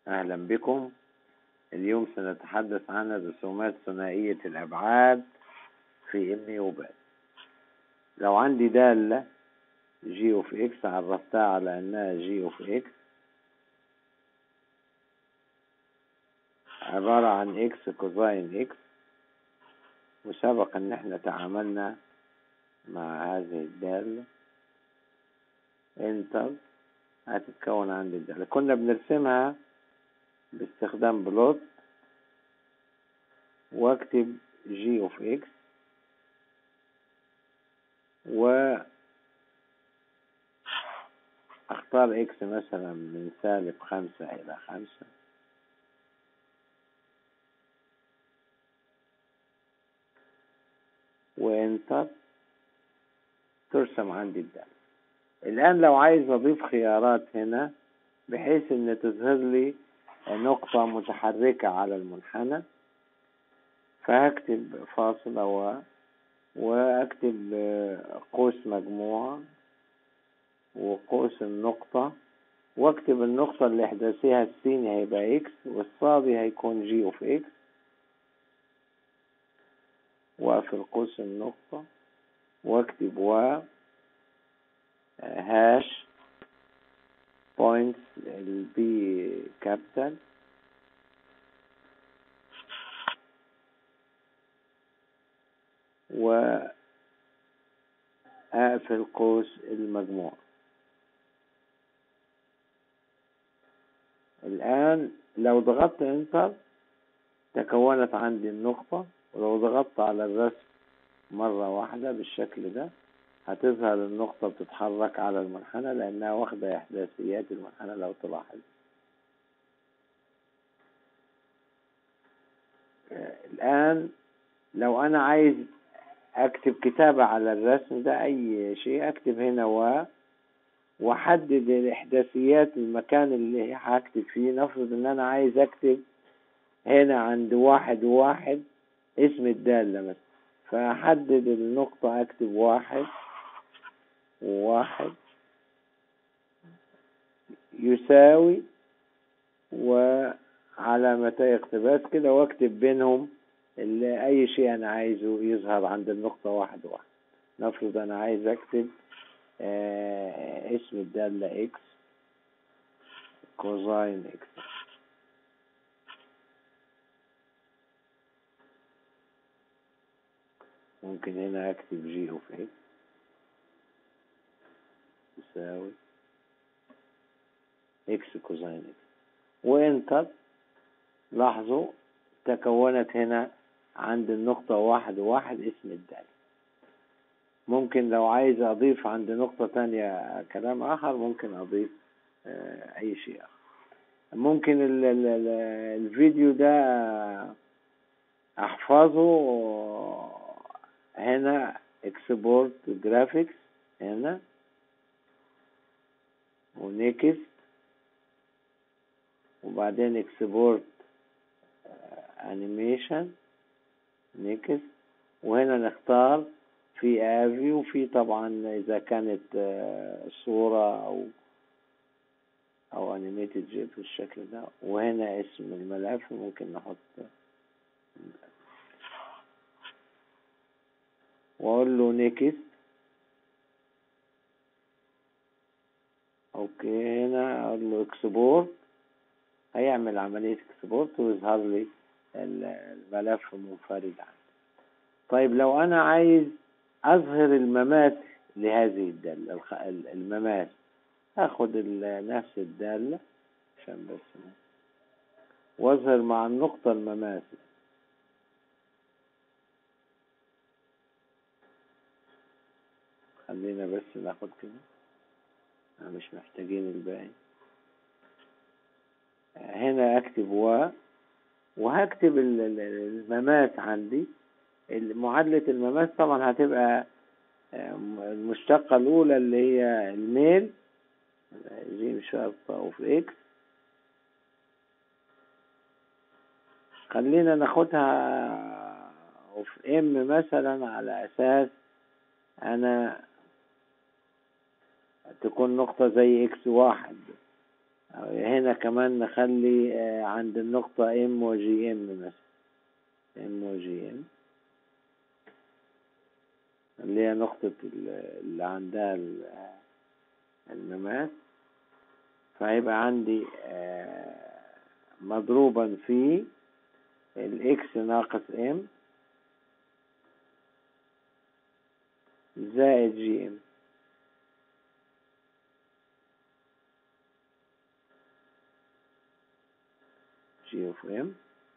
أهلا بكم اليوم سنتحدث عن الرسومات ثنائية الأبعاد في إم وباد لو عندي دالة جي اوف اكس عرفتها على انها جي اوف اكس عبارة عن اكس كوزاين اكس وسبق ان احنا تعاملنا مع هذه الدالة انتر هتتكون عندي الدالة كنا بنرسمها باستخدام بلوت واكتب جي اوف اكس و اختار اكس مثلا من سالب خمسة الى خمسة وانتر ترسم عندي الدالة الان لو عايز اضيف خيارات هنا بحيث ان تظهر لي نقطة متحركة على المنحنى فهكتب فاصلة و واكتب قوس مجموعة وقوس النقطة واكتب النقطة اللي احداثيها السين هيبقى اكس والصادي هيكون جي اوف اكس واقفل قوس النقطة واكتب و هاش بوينتس البي كابيتال وأقفل قوس المجموع الآن لو ضغطت انتر تكونت عندي النقطة ولو ضغطت على الرسم مرة واحدة بالشكل ده هتظهر النقطة بتتحرك على المنحنى لأنها واخدة إحداثيات المنحنى لو تلاحظ الآن لو أنا عايز أكتب كتابة على الرسم ده أي شيء أكتب هنا و وأحدد الإحداثيات المكان اللي هكتب فيه نفرض إن أنا عايز أكتب هنا عند واحد واحد اسم الدالة مثلا فأحدد النقطة أكتب واحد واحد يساوي وعلامتي اقتباس كده واكتب بينهم اللي اي شيء انا عايزه يظهر عند النقطة واحد واحد نفرض انا عايز اكتب آه اسم الدالة اكس كوزاين اكس ممكن هنا اكتب جي اوف اكس يساوي اكس كوزاين اكس وانتر لاحظوا تكونت هنا عند النقطة واحد واحد اسم الدالة ممكن لو عايز أضيف عند نقطة تانية كلام آخر ممكن أضيف أي شيء آخر ممكن ال ال ال الفيديو ده أحفظه هنا اكسبورت جرافيكس هنا ونيكست وبعدين اكسبورت انيميشن نيكست وهنا نختار في افي وفي طبعا اذا كانت صورة او او انيميتد جيب بالشكل ده وهنا اسم الملف ممكن نحط واقول له نيكست اوكي هنا اقول له اكسبورت هيعمل عملية اكسبورت ويظهر لي الملف منفرد عنه طيب لو انا عايز اظهر المماس لهذه الدالة المماس اخد نفس الدالة عشان بس واظهر مع النقطة المماس خلينا بس ناخد كده مش محتاجين الباقي هنا اكتب و وهكتب المماس عندي معادلة المماس طبعا هتبقى المشتقة الأولى اللي هي الميل جيم شرطة اوف اكس خلينا ناخدها اوف ام مثلا على اساس انا تكون نقطة زي اكس واحد هنا كمان نخلي آه، عند النقطة ام وجي ام مثلا ام وجي ام اللي هي نقطة اللي عندها المماس فهيبقى عندي آه، مضروبا في الاكس ناقص ام زائد جي ام جي اوف ام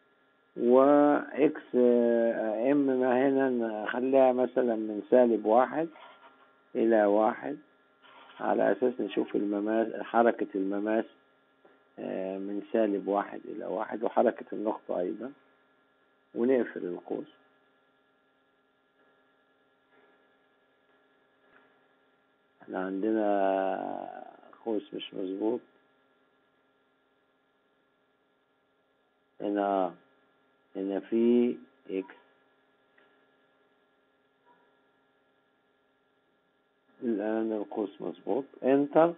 واكس ام ما هنا نخليها مثلا من سالب واحد الى واحد على اساس نشوف المماس حركة المماس آه، من سالب واحد الى واحد وحركة النقطة ايضا ونقفل القوس احنا عندنا قوس مش مظبوط هنا هنا في اكس الآن القوس مظبوط انتر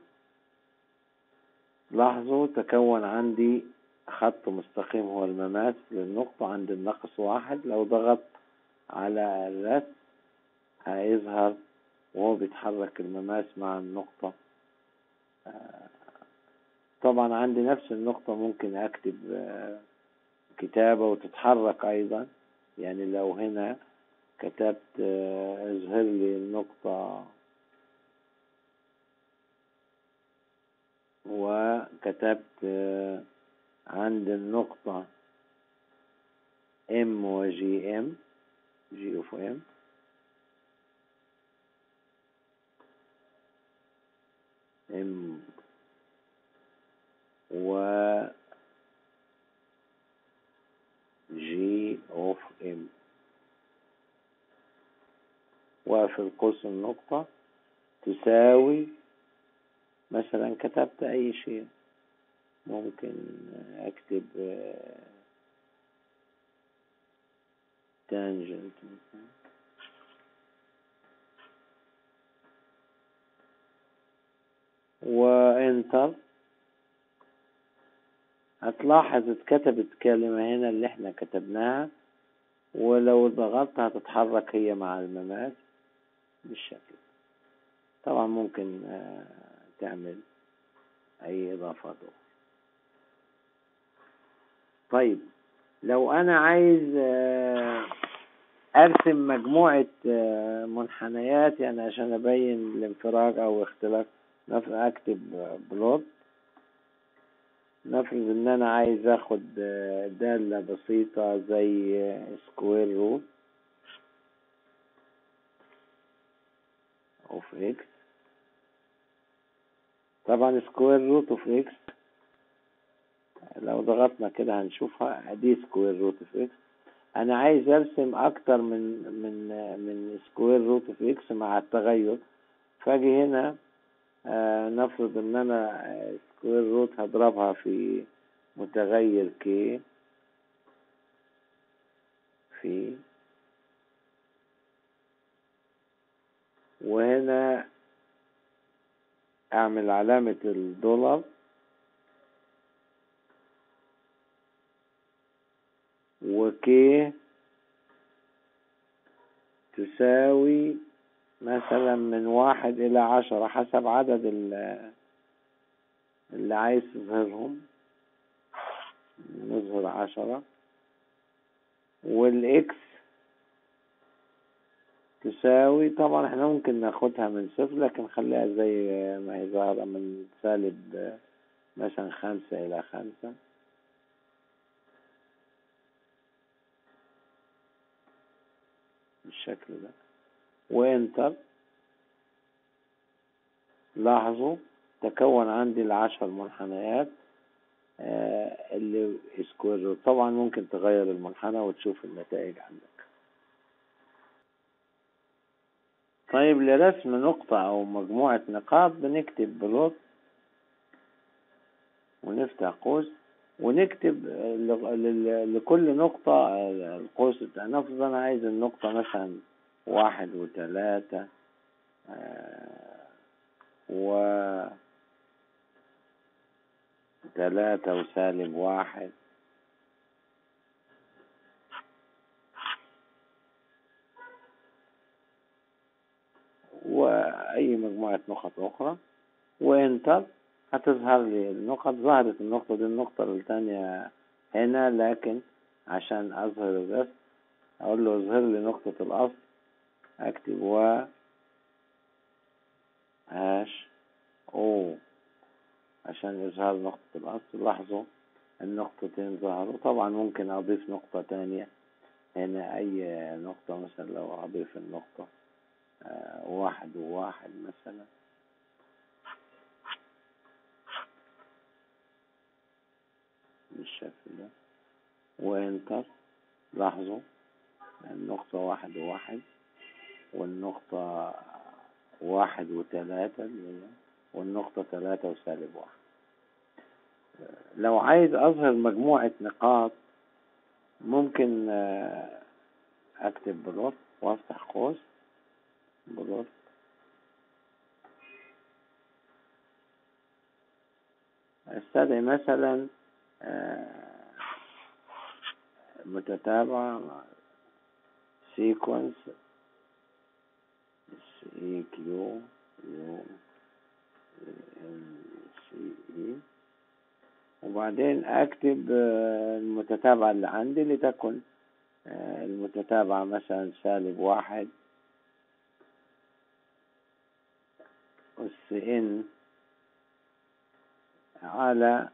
لاحظوا تكون عندي خط مستقيم هو المماس للنقطة عند النقص واحد لو ضغط على الرسم هيظهر وهو بيتحرك المماس مع النقطة آه، طبعا عندي نفس النقطة ممكن أكتب آه، كتابة وتتحرك أيضا يعني لو هنا كتبت آه، اظهر لي النقطة وكتبت عند النقطة ام وجي ام جي اوف ام ام و جي اوف ام وفي القوس النقطة تساوي مثلا كتبت اي شيء ممكن اكتب تانجنت مثلا وانتر هتلاحظ اتكتبت كلمة هنا اللي احنا كتبناها ولو ضغطت هتتحرك هي مع المماس بالشكل طبعا ممكن آه، تعمل اي اضافات اخرى طيب لو انا عايز آه، ارسم مجموعة آه، منحنيات يعني عشان ابين الانفراج او اختلاف اكتب بلوت نفرض ان انا عايز اخد آه، دالة بسيطة زي سكوير روت اوف اكس طبعا سكوير روت اوف اكس لو ضغطنا كده هنشوفها دي سكوير روت اوف اكس انا عايز ارسم اكتر من من من سكوير روت اوف اكس مع التغير فاجي هنا آه نفرض ان انا سكوير روت هضربها في متغير كي في وهنا اعمل علامة الدولار وكي تساوي مثلا من واحد إلى عشرة حسب عدد اللي عايز تظهرهم نظهر عشرة والإكس تساوي طبعا احنا ممكن ناخدها من صفر لكن خليها زي ما هي ظاهرة من سالب مثلا خمسة إلى خمسة بالشكل ده وانتر لاحظوا تكون عندي العشر منحنيات آه اللي سكوير طبعا ممكن تغير المنحنى وتشوف النتائج عندك طيب لرسم نقطة أو مجموعة نقاط بنكتب بلوت ونفتح قوس ونكتب لكل نقطة القوس نفرض أنا عايز النقطة مثلا واحد وثلاثة آه، و وتلاتة وسالب واحد وأي مجموعة نقط أخرى وإنتر هتظهر لي النقط ظهرت النقطة دي النقطة الثانية هنا لكن عشان أظهر الرسم أقول له اظهر لي نقطة الأصل أكتب و هاش أو عشان إظهار نقطة الأصل لاحظوا النقطتين ظهروا طبعا ممكن أضيف نقطة تانية هنا أي نقطة مثلا لو أضيف النقطة آه واحد وواحد مثلا بالشكل ده وانتر لاحظوا النقطة واحد وواحد والنقطة واحد وثلاثة والنقطة ثلاثة وسالب واحد لو عايز أظهر مجموعة نقاط ممكن أكتب بلوت وأفتح قوس بلوت استدعي مثلا متتابعة سيكونس سي كيو يو سي اي وبعدين اكتب المتتابعة اللي عندي لتكن المتتابعة مثلا سالب واحد أس إن على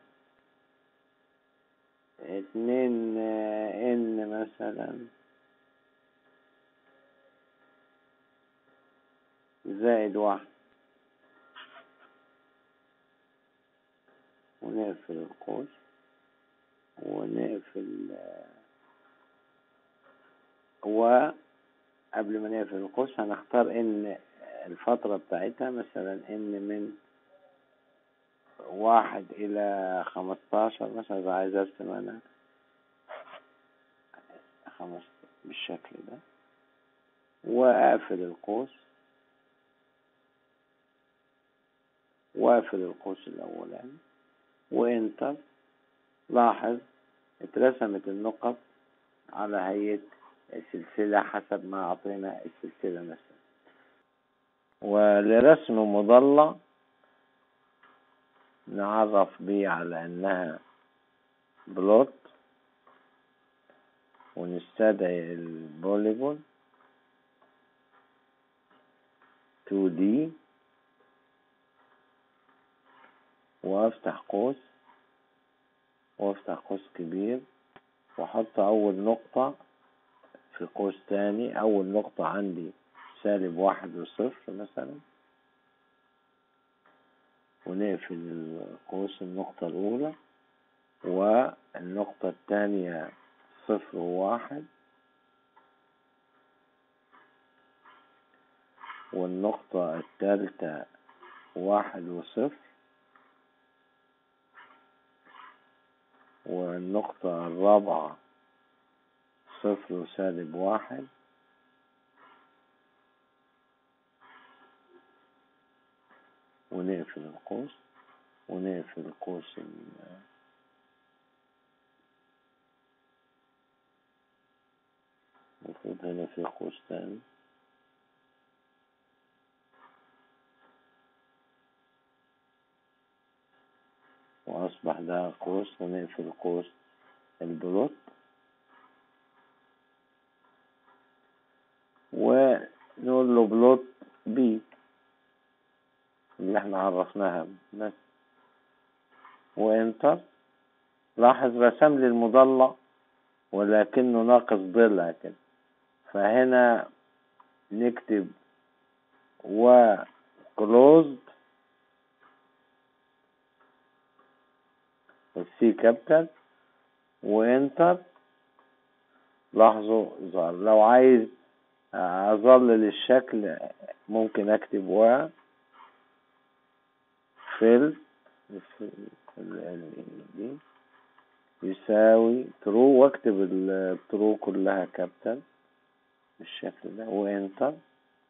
اتنين إن مثلا زائد واحد ونقفل القوس ونقفل وقبل ما نقفل القوس هنختار ان الفترة بتاعتها مثلا ان من واحد إلى خمستاشر مثلا إذا عايز أرسم أنا خمس بالشكل ده وأقفل القوس وأقفل القوس الأولاني وإنتر لاحظ اترسمت النقط على هيئة سلسلة حسب ما أعطينا السلسلة مثلا ولرسم مضلع نعرف بيه على انها بلوت ونستدعي البوليجون 2D وافتح قوس وافتح قوس كبير واحط اول نقطة في قوس تاني اول نقطة عندي سالب واحد وصفر مثلا ونقفل القوس النقطة الأولى والنقطة الثانية صفر وواحد والنقطة الثالثة واحد وصفر والنقطة الرابعة صفر وسالب واحد ونقفل القوس ونقفل القوس المفروض هنا في قوس تاني وأصبح ده قوس ونقفل قوس البلوت ونقول له بلوت بي اللي احنا عرفناها بس وانتر لاحظ رسم لي المضلع ولكنه ناقص ضلع كده فهنا نكتب و closed والسي كابيتال وانتر لاحظوا ظهر لو عايز اظلل الشكل ممكن اكتب و فيل دي يساوي ترو واكتب الترو كلها كابيتال بالشكل ده وانتر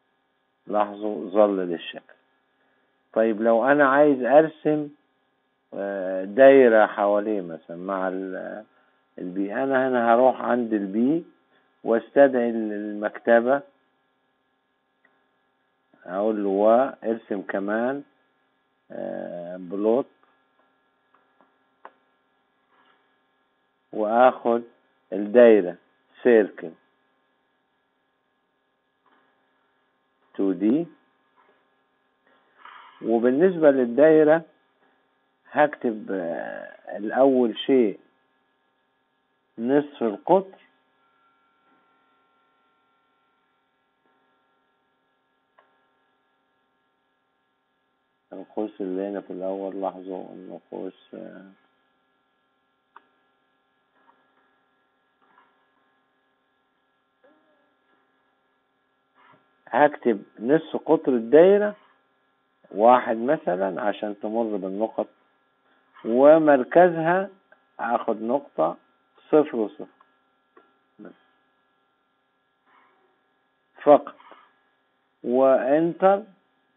لاحظوا ظلل الشكل طيب لو انا عايز ارسم آه، دايرة حواليه مثلا مع البي أنا هنا هروح عند البي واستدعي المكتبة أقول له وارسم كمان آه، بلوت وآخد الدايرة سيركل 2D وبالنسبة للدايرة هكتب آه، الأول شيء نصف القطر القوس اللي هنا في الأول لاحظوا إنه قوس آه، هكتب نصف قطر الدايرة واحد مثلا عشان تمر بالنقط ومركزها اخد نقطة صفر وصفر فقط وانتر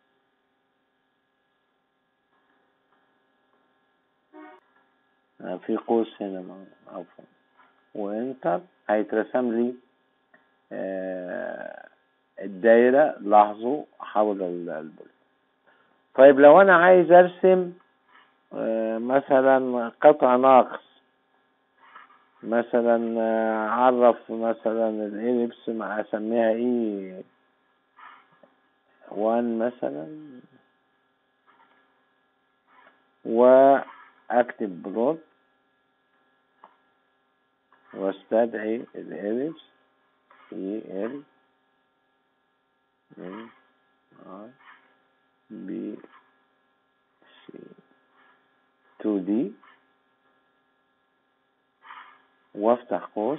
في قوس هنا عفوا وانتر هيترسم لي آه الدايرة لاحظوا حول البول طيب لو انا عايز ارسم آه، مثلا قطع ناقص مثلا آه، عرف مثلا الاليبس مع اسميها ايه وان مثلا واكتب بلوت واستدعي الاليبس اي ال من R B C 2D وافتح قوس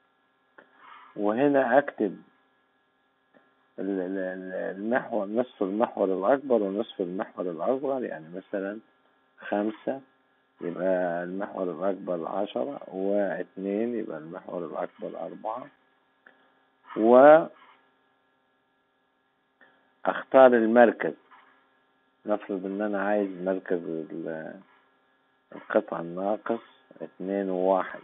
وهنا اكتب المحور نصف المحور الاكبر ونصف المحور الاصغر يعني مثلا خمسة يبقى المحور الاكبر عشرة واثنين يبقى المحور الاكبر اربعة و اختار المركز نفرض ان انا عايز مركز القطع الناقص اتنين وواحد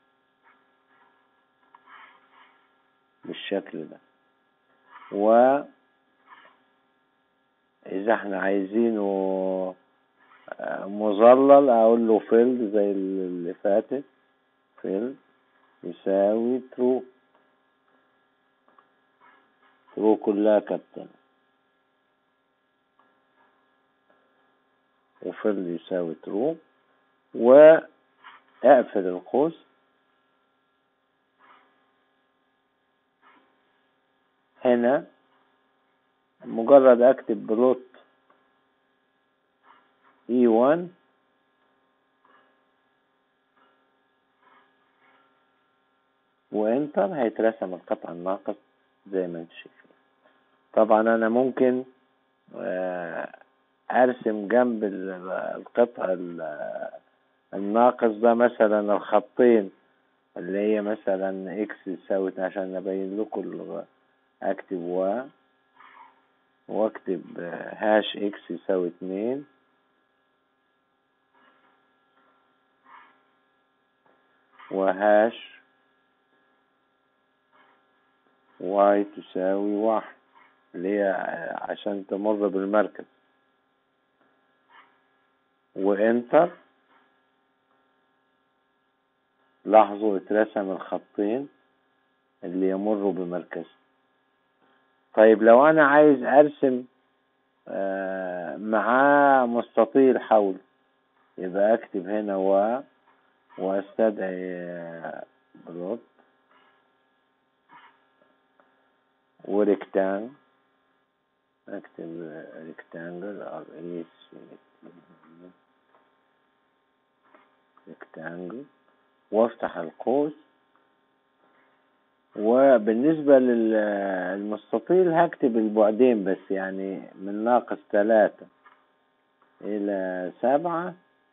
بالشكل ده و اذا احنا عايزينه آه، مظلل اقول له فيلد زي اللي فاتت فيلد يساوي ترو ترو كلها كابتن وفل يساوي ترو واقفل القوس هنا مجرد اكتب بلوت اي 1 وانتر هيترسم القطع الناقص زي ما انت شايفين طبعا انا ممكن آه ارسم جنب القطع الناقص ده مثلا الخطين اللي هي مثلا اكس يساوي عشان ابين لكم اكتب و واكتب هاش اكس يساوي اتنين وهاش واي تساوي واحد اللي هي عشان تمر بالمركز وانتر لاحظوا اترسم الخطين اللي يمروا بمركز طيب لو انا عايز ارسم آه، معاه مستطيل حول يبقى اكتب هنا و واستدعي آه، بلوت وريكتانج اكتب ريكتانجل ار اي سي ريكتانجل وافتح القوس وبالنسبة للمستطيل هكتب البعدين بس يعني من ناقص ثلاثة إلى سبعة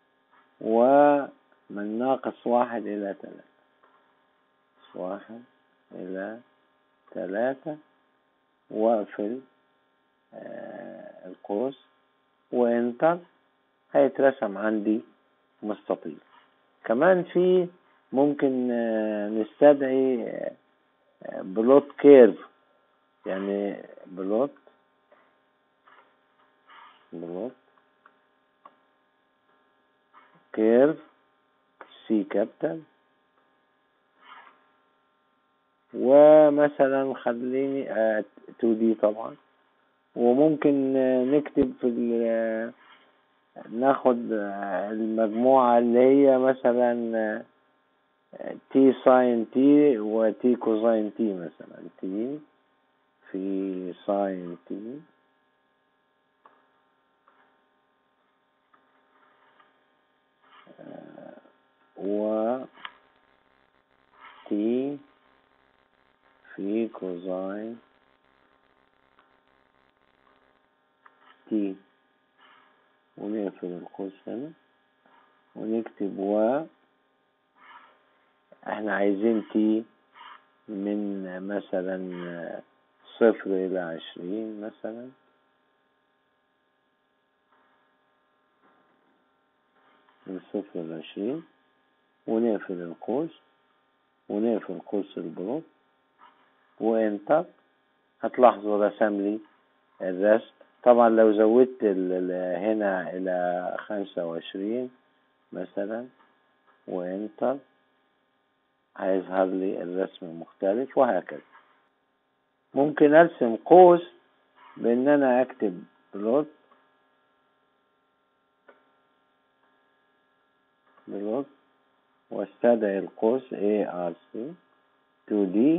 ومن ناقص واحد إلى ثلاثة واحد إلى ثلاثة وأقفل آه، القوس وانتر هيترسم عندي مستطيل كمان في ممكن آه، نستدعي آه، بلوت كيرف يعني بلوت بلوت كيرف سي كابيتال ومثلا خليني 2 دي طبعا وممكن نكتب في ناخد المجموعة اللي هي مثلا تي ساين تي وتي كوزاين تي مثلا تي في ساين تي و تي في كوزاين تي ونقفل القوس هنا ونكتب و احنا عايزين تي من مثلا صفر إلى عشرين مثلا من صفر إلى عشرين ونقفل القوس ونقفل قوس البروت وانتر هتلاحظوا رسم لي الرسم طبعا لو زودت هنا إلى خمسة وعشرين مثلا وانتر هيظهر لي الرسم مختلف وهكذا ممكن ارسم قوس بان انا اكتب بلوت بلوت واستدعي القوس ARC 2D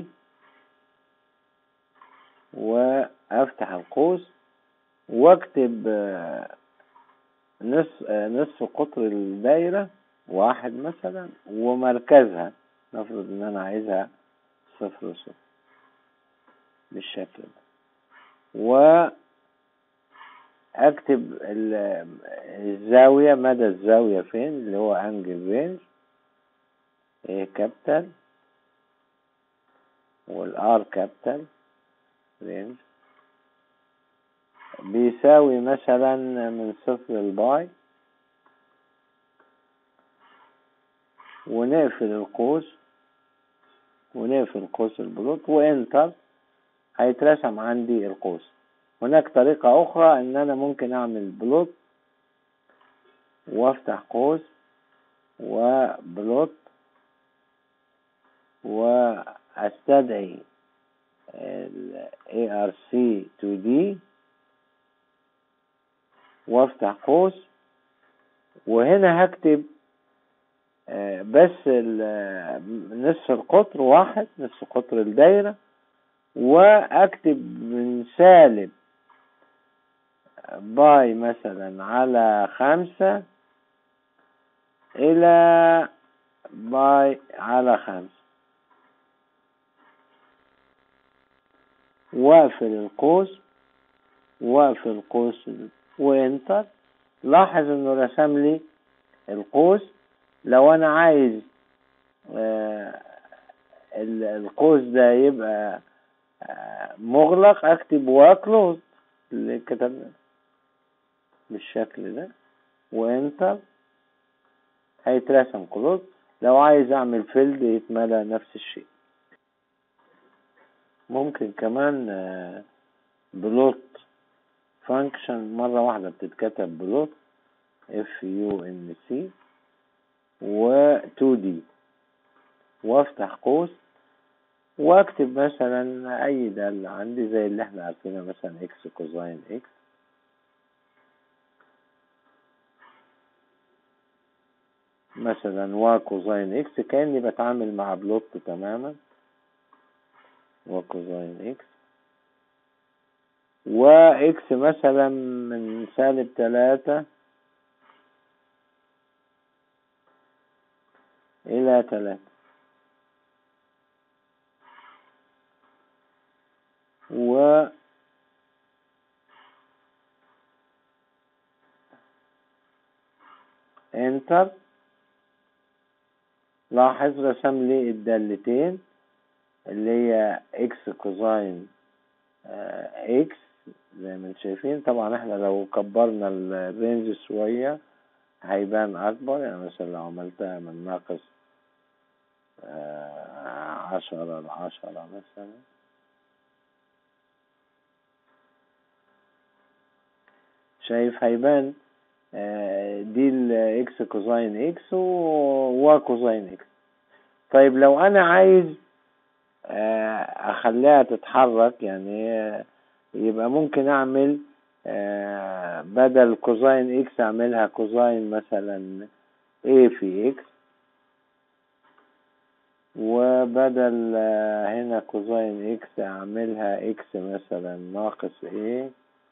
وافتح القوس واكتب نصف نصف قطر الدايرة واحد مثلا ومركزها نفرض ان انا عايزها صفر صفر بالشكل ده و اكتب الزاوية مدى الزاوية فين اللي هو انجل رينج ايه كابيتال والار كابيتال رينج بيساوي مثلا من صفر لباي ونقفل القوس ونقفل قوس البلوت وانتر هيترسم عندي القوس هناك طريقة أخرى إن أنا ممكن أعمل بلوت وأفتح قوس وبلوت وأستدعي ال ARC 2D وافتح قوس وهنا هكتب بس نصف القطر واحد نصف قطر الدايرة واكتب من سالب باي مثلا على خمسة الى باي على خمسة واقفل القوس واقفل القوس وانتر لاحظ انه رسم لي القوس لو انا عايز آه القوس ده يبقى آه مغلق اكتب وكلوز اللي كتبنا بالشكل ده وانتر هيترسم كلوز لو عايز اعمل فيلد يتملى نفس الشيء ممكن كمان آه بلوت فانكشن مرة واحدة بتتكتب بلوت اف يو ان سي و 2 دي وافتح قوس واكتب مثلا اي دالة عندي زي اللي احنا عارفينها مثلا اكس كوزاين اكس مثلا و كوزاين اكس كأني بتعامل مع بلوت تماما و كوزاين اكس واكس مثلا من سالب تلاتة إلى تلاتة و انتر لاحظ رسم لي الدالتين اللي هي اكس كوزاين اكس زي ما انتم شايفين طبعا احنا لو كبرنا الرينج شوية هيبان أكبر يعني مثلا لو عملتها من ناقص آه، عشرة لعشرة مثلا شايف هيبان آه، دي الاكس كوزين اكس و كوزين اكس طيب لو انا عايز آه، اخليها تتحرك يعني يبقى ممكن اعمل آه، بدل كوزين اكس اعملها كوزين مثلا a في اكس وبدل هنا كوزين اكس اعملها اكس مثلا ناقص a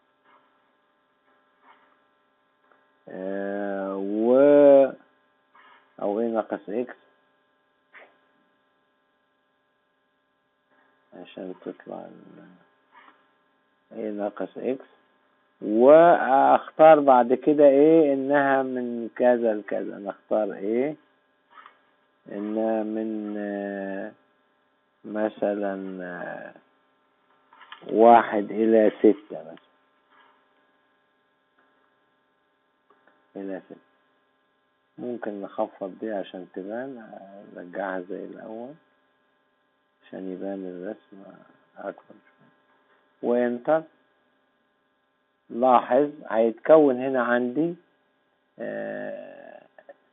آه، و او ايه ناقص اكس عشان تطلع ايه ناقص اكس واختار بعد كده ايه انها من كذا لكذا نختار ايه انها من آه، مثلا آه، واحد الى ستة مثلا إلى ستة ممكن نخفض دي عشان تبان نرجعها زي الأول عشان يبان الرسم أكبر شوية وإنتر لاحظ هيتكون هنا عندي آه،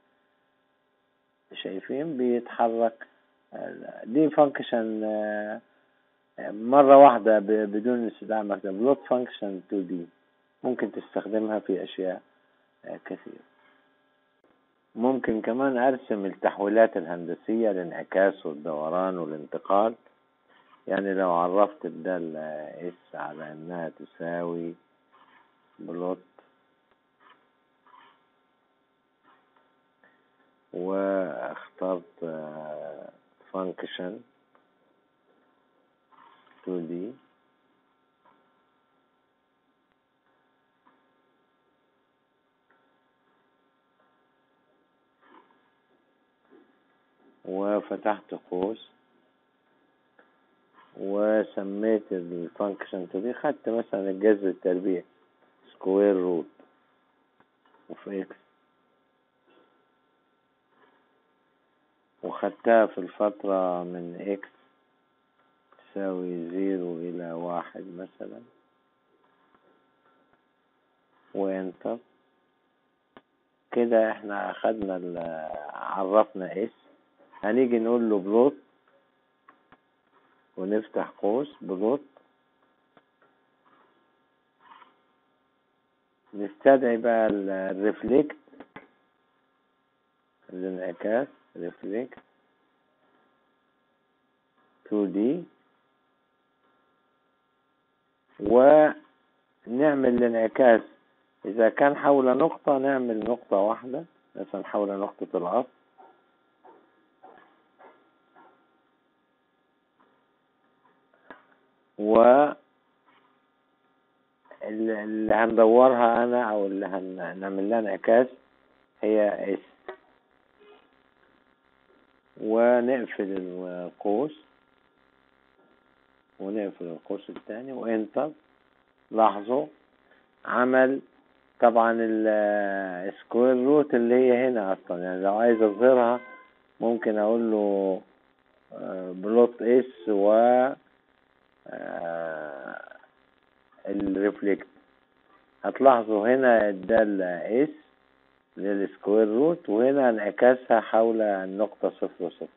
شايفين بيتحرك دي فانكشن آه، مرة واحدة بدون استدعاء مكتب لوت فانكشن 2 دي ممكن تستخدمها في أشياء كثير ممكن كمان أرسم التحويلات الهندسية الانعكاس والدوران والانتقال يعني لو عرفت الدالة اس على انها تساوي بلوت واخترت فانكشن 2D وفتحت قوس وسميت الفانكشن دي خدت مثلا الجذر التربيع سكوير روت وفي اكس وخدتها في الفترة من اكس تساوي زيرو الى واحد مثلا وانتر كده احنا اخدنا عرفنا اس هنيجي نقول له بلوت ونفتح قوس بلوت نستدعي بقى الريفليكت الانعكاس ريفليكت 2D ونعمل الانعكاس إذا كان حول نقطة نعمل نقطة واحدة مثلا حول نقطة الأصل و اللي هندورها انا او اللي هنعمل لها انعكاس هي اس ونقفل القوس ونقفل القوس الثاني وانتر لاحظوا عمل طبعا السكوير روت اللي هي هنا اصلا يعني لو عايز اظهرها ممكن اقول له بلوت اس و آه، الريفلكت هتلاحظوا هنا الدالة اس للسكوير روت وهنا انعكاسها حول النقطة صفر صفر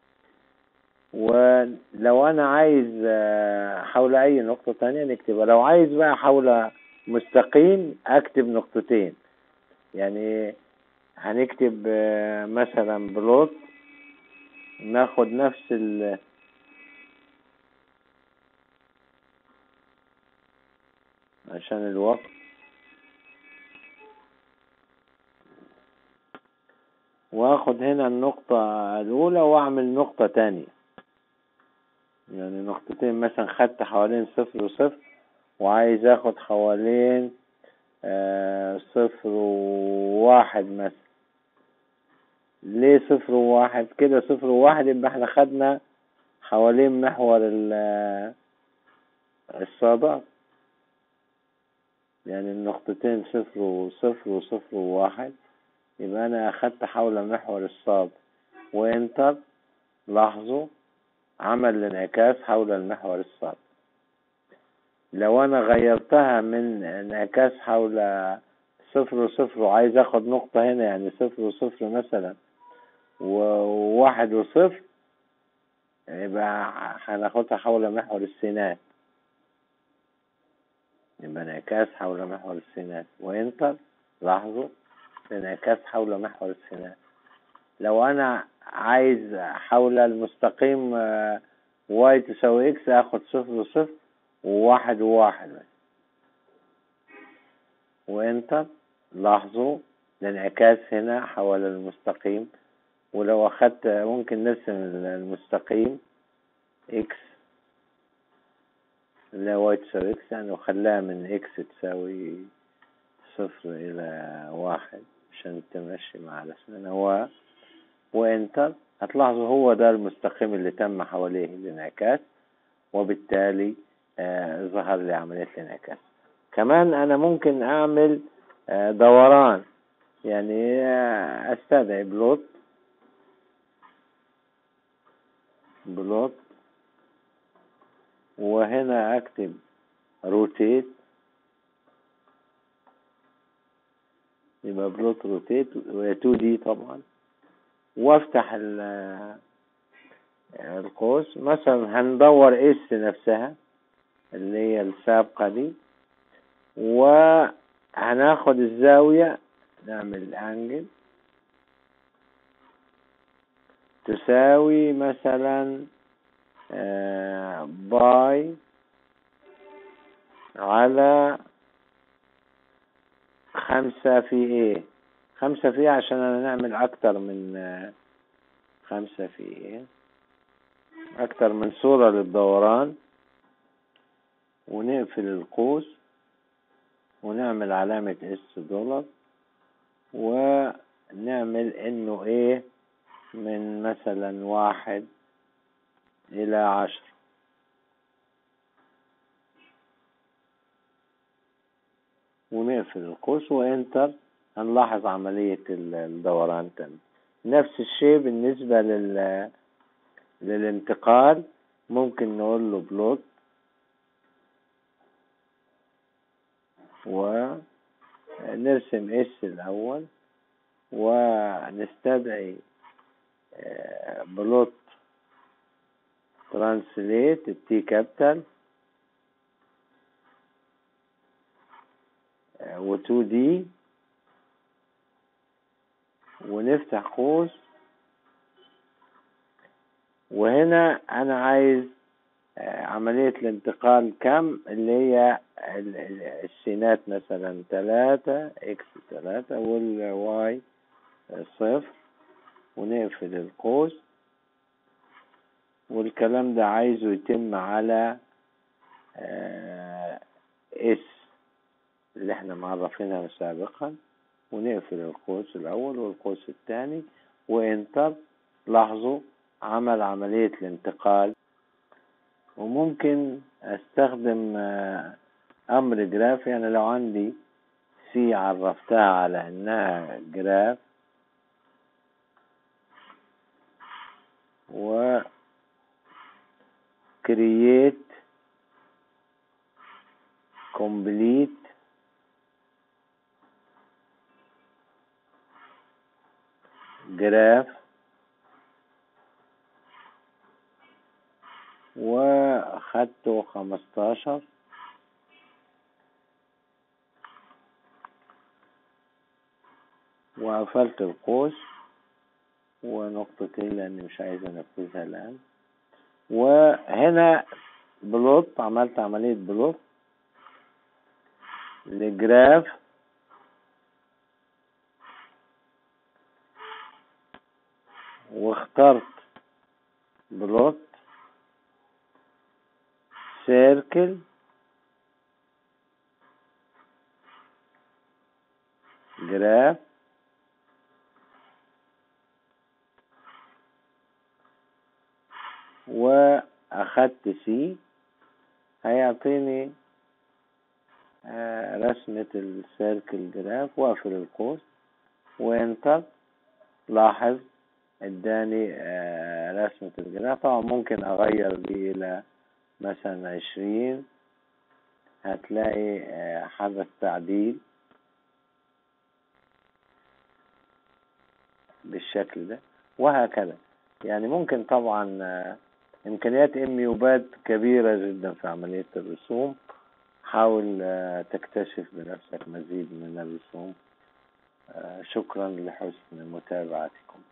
ولو انا عايز آه، حول اي نقطة تانية نكتبها لو عايز بقى حول مستقيم اكتب نقطتين يعني هنكتب آه، مثلا بلوت ناخد نفس ال عشان الوقت واخد هنا النقطة الاولى واعمل نقطة تانية يعني نقطتين مثلا خدت حوالين صفر وصفر وعايز اخد حوالين آه صفر وواحد مثلا ليه صفر وواحد كده صفر وواحد يبقى احنا خدنا حوالين محور الصادات يعني النقطتين صفر وصفر وصفر وواحد يبقى أنا أخدت حول محور الصاد وإنتر لاحظوا عمل الانعكاس حول المحور الصاد لو أنا غيرتها من انعكاس حول صفر وصفر وعايز اخد نقطة هنا يعني صفر وصفر مثلا وواحد وصفر يبقى هناخدها حول محور السينات يبقى انعكاس حول محور السينات وانتر لاحظوا انعكاس حول محور السينات لو انا عايز حول المستقيم واي تساوي اكس اخد صفر وصفر وواحد وواحد وانتر لاحظوا الانعكاس هنا حول المستقيم ولو أخدت ممكن نرسم المستقيم إكس اللي هو تساوي إكس يعني وخلاها من إكس تساوي صفر إلى واحد عشان تمشي مع رسمنا هو وإنتر هتلاحظوا هو ده المستقيم اللي تم حواليه الانعكاس وبالتالي آه ظهر لي عملية الانعكاس كمان أنا ممكن أعمل آه دوران يعني آه أستدعي بلوت بلوت وهنا اكتب روتيت يبقى بلوت روتيت وهي 2 دي طبعا وافتح القوس مثلا هندور اس نفسها اللي هي السابقة دي وهناخد الزاوية نعمل انجل تساوي مثلا باي على خمسة في ايه خمسة في ايه عشان انا نعمل اكتر من خمسة في ايه اكتر من صورة للدوران ونقفل القوس ونعمل علامة اس دولار ونعمل انه ايه من مثلا واحد إلى عشر ونقفل القوس وانتر هنلاحظ عملية الدوران تم نفس الشيء بالنسبة لل للانتقال ممكن نقول له بلوت ونرسم اس الأول ونستدعي بلوت ترانسليت التي كابيتال و 2 دي ونفتح قوس وهنا انا عايز عملية الانتقال كم اللي هي السينات مثلا تلاتة اكس تلاتة والواي صفر ونقفل القوس والكلام ده عايزه يتم على اس اللي احنا معرفينها سابقا ونقفل القوس الاول والقوس الثاني وانتر لاحظوا عمل عملية الانتقال وممكن استخدم امر جراف يعني لو عندي سي عرفتها على انها جراف و create complete graph وخدته خمستاشر وقفلت القوس ونقطتين لأني مش عايز أنفذها الآن وهنا بلوت عملت عملية بلوت لجراف واخترت بلوت سيركل جراف واخدت سي هيعطيني رسمة السيركل جراف واقفل القوس وانتر لاحظ اداني آه، رسمة الجناح طبعا ممكن اغير دي الى مثلا عشرين هتلاقي آه، حدث تعديل بالشكل ده وهكذا يعني ممكن طبعا آه، إمكانيات ام يوباد كبيرة جدا في عملية الرسوم حاول آه، تكتشف بنفسك مزيد من الرسوم شكرا لحسن متابعتكم